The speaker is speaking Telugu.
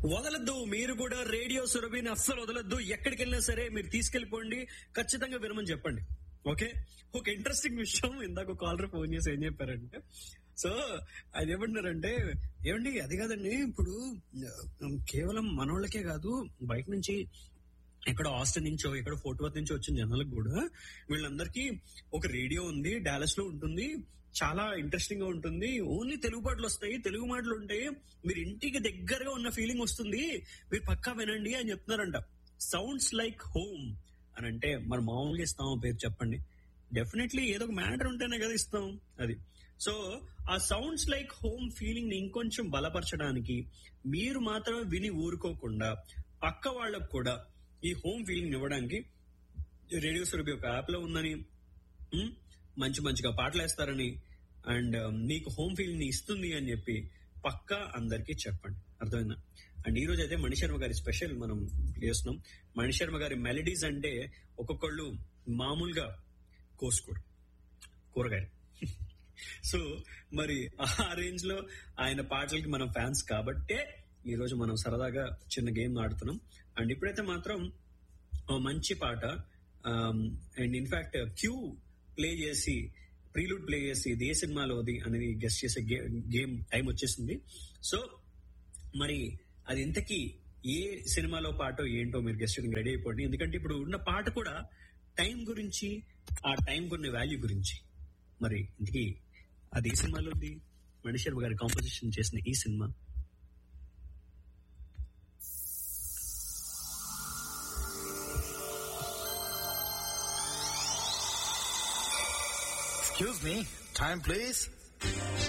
వదలద్దు మీరు కూడా రేడియో సురభిని అస్సలు వదలద్దు ఎక్కడికి వెళ్ళినా సరే మీరు తీసుకెళ్లిపోండి ఖచ్చితంగా వినమని చెప్పండి ఓకే ఒక ఇంట్రెస్టింగ్ విషయం ఇందాక కాలర్ ఫోన్ చేసి ఏం చెప్పారంటే సో అది ఏమంటున్నారంటే ఏమండి అది కాదండి ఇప్పుడు ఆ, కేవలం మనోళ్ళకే కాదు బయట నుంచి ఎక్కడ ఆస్టిన్ నుంచో ఎక్కడ ఫోర్ట్ వర్త్ నుంచి వచ్చిన జనాలకు కూడా వీళ్ళందరికీ ఒక రేడియో ఉంది డాలస్ లో ఉంటుంది చాలా ఇంట్రెస్టింగ్ గా ఉంటుంది ఓన్లీ తెలుగు పాటలు వస్తాయి తెలుగు మాటలు ఉంటాయి మీరు ఇంటికి దగ్గరగా ఉన్న ఫీలింగ్ వస్తుంది మీరు పక్కా వినండి అని చెప్తున్నారంట సౌండ్స్ లైక్ హోమ్ అని అంటే మరి మామూలుగా ఇస్తాం పేరు చెప్పండి డెఫినెట్లీ ఏదో ఒక మ్యాటర్ ఉంటేనే కదా ఇస్తాం అది సో ఆ సౌండ్స్ లైక్ హోమ్ ఫీలింగ్ ని ఇంకొంచెం బలపరచడానికి మీరు మాత్రమే విని ఊరుకోకుండా పక్క వాళ్ళకు కూడా ఈ హోమ్ ఫీలింగ్ ఇవ్వడానికి రేడియో సురభి ఒక యాప్ లో ఉందని ఉమ్, మంచి మంచిగా పాటలు వేస్తారని అండ్ మీకు హోమ్ ఫీలింగ్ ని ఇస్తుంది అని చెప్పి పక్కా అందరికీ చెప్పండి అర్థమైందా అండ్ ఈ రోజు అయితే మణిశర్మ గారి స్పెషల్ మనం చేస్తున్నాం మణిశర్మ గారి మెలడీస్ అంటే ఒక్కొక్కళ్ళు మామూలుగా కోసుకోరు కూరగాయలు సో మరి ఆ రేంజ్ లో ఆయన పాటలకి మనం ఫ్యాన్స్ కాబట్టే ఈ రోజు మనం సరదాగా చిన్న గేమ్ ఆడుతున్నాం అండ్ ఇప్పుడైతే మాత్రం ఓ మంచి పాట అండ్ ఇన్ఫాక్ట్ క్యూ ప్లే చేసి ప్రీలూడ్ ప్లే చేసి ఇది ఏ సినిమాలోది అనేది గెస్ట్ చేసే గేమ్ టైం వచ్చేసింది సో మరి అది ఇంతకీ ఏ సినిమాలో పాటో ఏంటో మీరు గెస్ట్ రెడీ అయిపోండి ఎందుకంటే ఇప్పుడు ఉన్న పాట కూడా టైం గురించి ఆ టైం కొన్ని వాల్యూ గురించి మరి ఇంతకీ అది ఏ సినిమాలో ఉంది మణిశర్మ గారి కాంపోజిషన్ చేసిన ఈ cinema Excuse me. Time, please.